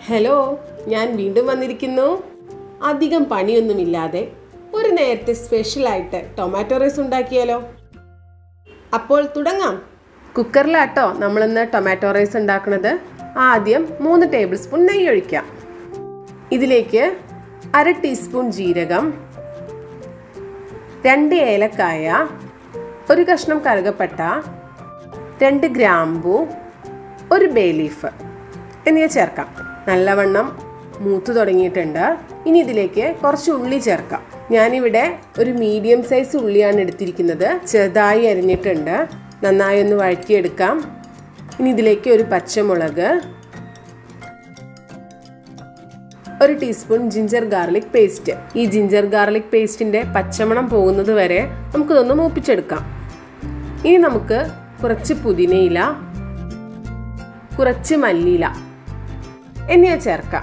hello ഞാൻ വീണ്ടും വന്നിരിക്കുന്നു അധികം പണിയൊന്നുമില്ലാതെ ഒരു നേരത്തെ സ്പെഷ്യലായിട്ട് ടൊമാറ്റോ റൈസ് ഉണ്ടാക്കിയാലോ അപ്പോൾ തുടങ്ങാം കുക്കറിലാട്ടോ നമ്മളിന്ന് ടൊമാറ്റോ റൈസ് ഉണ്ടാക്കുന്നത് ആദ്യം മൂന്ന് ടേബിൾ സ്പൂൺ നെയ്യ് ഒഴിക്കാം ഇതിലേക്ക് അര ടീസ്പൂൺ ജീരകം രണ്ട് ഏലക്കായ ഒരു കഷ്ണം കറുകപ്പട്ട രണ്ട് ഗ്രാമ്പു ഒരു ബേ ലീഫ് എന്നിവ ചേർക്കാം നല്ലവണ്ണം മൂത്ത് തുടങ്ങിയിട്ടുണ്ട് ഇനി ഇതിലേക്ക് കുറച്ച് ഉള്ളി ചേർക്കാം ഞാനിവിടെ ഒരു മീഡിയം സൈസ് ഉള്ളിയാണ് എടുത്തിരിക്കുന്നത് ചെറുതായി അരിഞ്ഞിട്ടുണ്ട് നന്നായി ഒന്ന് വഴറ്റിയെടുക്കാം ഇനി ഇതിലേക്ക് ഒരു പച്ചമുളക് ഒരു ടീസ്പൂൺ ജിഞ്ചർ ഗാർലിക് പേസ്റ്റ് ഈ ജിഞ്ചർ ഗാർലിക് പേസ്റ്റിന്റെ പച്ചമണം പോകുന്നത് വരെ നമുക്കിതൊന്ന് മൂപ്പിച്ചെടുക്കാം ഇനി നമുക്ക് കുറച്ച് പുതിനയില കുറച്ച് മല്ലിയില എന്നിവ ചേർക്കാം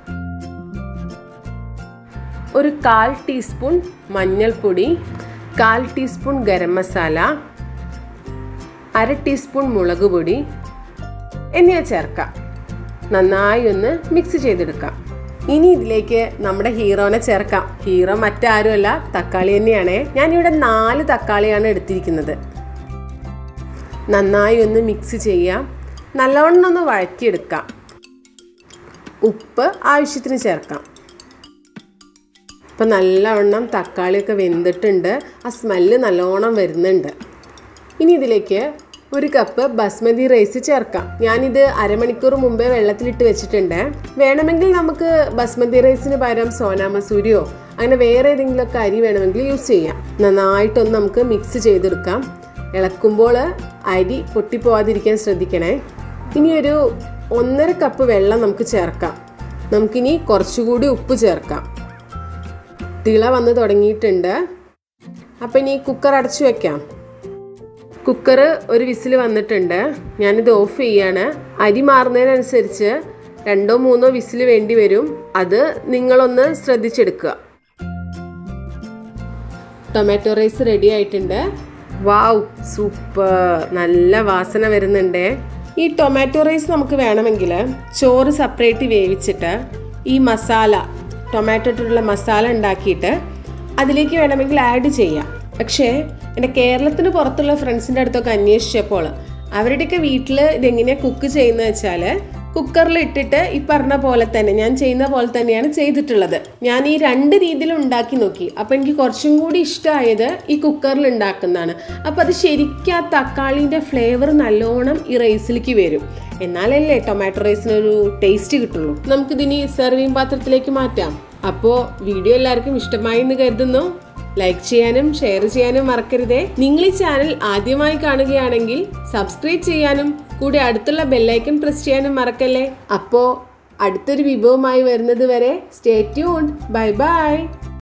ഒരു കാൽ ടീസ്പൂൺ മഞ്ഞൾപ്പൊടി കാൽ ടീസ്പൂൺ ഗരം മസാല അര ടീസ്പൂൺ മുളക് പൊടി എന്നിവ ചേർക്കാം നന്നായി ഒന്ന് മിക്സ് ചെയ്തെടുക്കാം ഇനി ഇതിലേക്ക് നമ്മുടെ ഹീറോനെ ചേർക്കാം ഹീറോ മറ്റാരുമല്ല തക്കാളി തന്നെയാണ് ഞാനിവിടെ നാല് തക്കാളിയാണ് എടുത്തിരിക്കുന്നത് നന്നായി ഒന്ന് മിക്സ് ചെയ്യാം നല്ലവണ്ണം ഒന്ന് വഴറ്റിയെടുക്കാം ഉപ്പ് ആവശ്യത്തിന് ചേർക്കാം ഇപ്പം നല്ലവണ്ണം തക്കാളിയൊക്കെ വെന്തിട്ടുണ്ട് ആ സ്മെല്ല് നല്ലോണം വരുന്നുണ്ട് ഇനി ഇതിലേക്ക് ഒരു കപ്പ് ബസ്മതി റൈസ് ചേർക്കാം ഞാനിത് അരമണിക്കൂർ മുമ്പേ വെള്ളത്തിലിട്ട് വെച്ചിട്ടുണ്ട് വേണമെങ്കിൽ നമുക്ക് ബസ്മതി റൈസിന് പകരം സോനാ മസൂരിയോ അങ്ങനെ വേറെ ഏതെങ്കിലുമൊക്കെ അരി വേണമെങ്കിൽ യൂസ് ചെയ്യാം നന്നായിട്ടൊന്ന് നമുക്ക് മിക്സ് ചെയ്തെടുക്കാം ഇളക്കുമ്പോൾ അരി പൊട്ടിപ്പോവാതിരിക്കാൻ ശ്രദ്ധിക്കണേ ഇനി ഒരു ഒന്നര കപ്പ് വെള്ളം നമുക്ക് ചേർക്കാം നമുക്കിനി കുറച്ചുകൂടി ഉപ്പ് ചേർക്കാം തിള വന്ന് തുടങ്ങിയിട്ടുണ്ട് അപ്പം ഇനി കുക്കർ അടച്ചു വെക്കാം കുക്കർ ഒരു വിസിൽ വന്നിട്ടുണ്ട് ഞാനിത് ഓഫ് ചെയ്യാണ് അരി മാറുന്നതിനനുസരിച്ച് രണ്ടോ മൂന്നോ വിസിൽ വേണ്ടി വരും അത് നിങ്ങളൊന്ന് ശ്രദ്ധിച്ചെടുക്കുക ടൊമാറ്റോ റൈസ് റെഡി ആയിട്ടുണ്ട് വാവ് സൂപ്പർ നല്ല വാസന വരുന്നുണ്ട് ഈ ടൊമാറ്റോ റൈസ് നമുക്ക് വേണമെങ്കിൽ ചോറ് സെപ്പറേറ്റ് വേവിച്ചിട്ട് ഈ മസാല ടൊമാറ്റോ ഇട്ടിട്ടുള്ള മസാല ഉണ്ടാക്കിയിട്ട് അതിലേക്ക് വേണമെങ്കിൽ ആഡ് ചെയ്യാം പക്ഷേ എൻ്റെ കേരളത്തിന് പുറത്തുള്ള ഫ്രണ്ട്സിൻ്റെ അടുത്തൊക്കെ അന്വേഷിച്ചപ്പോൾ അവരുടെയൊക്കെ വീട്ടിൽ ഇതെങ്ങനെയാണ് കുക്ക് ചെയ്യുന്നത് വെച്ചാൽ കുക്കറിൽ ഇട്ടിട്ട് ഈ പറഞ്ഞ പോലെ തന്നെ ഞാൻ ചെയ്യുന്ന പോലെ തന്നെയാണ് ചെയ്തിട്ടുള്ളത് ഞാൻ ഈ രണ്ട് രീതിയിൽ ഉണ്ടാക്കി നോക്കി അപ്പോൾ എനിക്ക് കുറച്ചും കൂടി ഇഷ്ടമായത് ഈ കുക്കറിൽ ഉണ്ടാക്കുന്നതാണ് അപ്പോൾ അത് ശരിക്കും ആ തക്കാളിൻ്റെ ഫ്ലേവർ നല്ലോണം ഈ റൈസിലേക്ക് വരും എന്നാലല്ലേ ടൊമാറ്റോ റൈസിനൊരു ടേസ്റ്റ് കിട്ടുള്ളൂ നമുക്കിതിനി സെർവിങ് പാത്രത്തിലേക്ക് മാറ്റാം അപ്പോൾ വീഡിയോ എല്ലാവർക്കും ഇഷ്ടമായി എന്ന് കരുതുന്നു ലൈക്ക് ചെയ്യാനും ഷെയർ ചെയ്യാനും മറക്കരുതേ നിങ്ങൾ ഈ ചാനൽ ആദ്യമായി കാണുകയാണെങ്കിൽ സബ്സ്ക്രൈബ് ചെയ്യാനും കൂടെ അടുത്തുള്ള ബെല്ലൈക്കൺ പ്രസ് ചെയ്യാനും മറക്കല്ലേ അപ്പോൾ അടുത്തൊരു വിഭവമായി വരുന്നത് വരെ സ്റ്റേ ട്യൂൺഡ് ബൈ ബൈ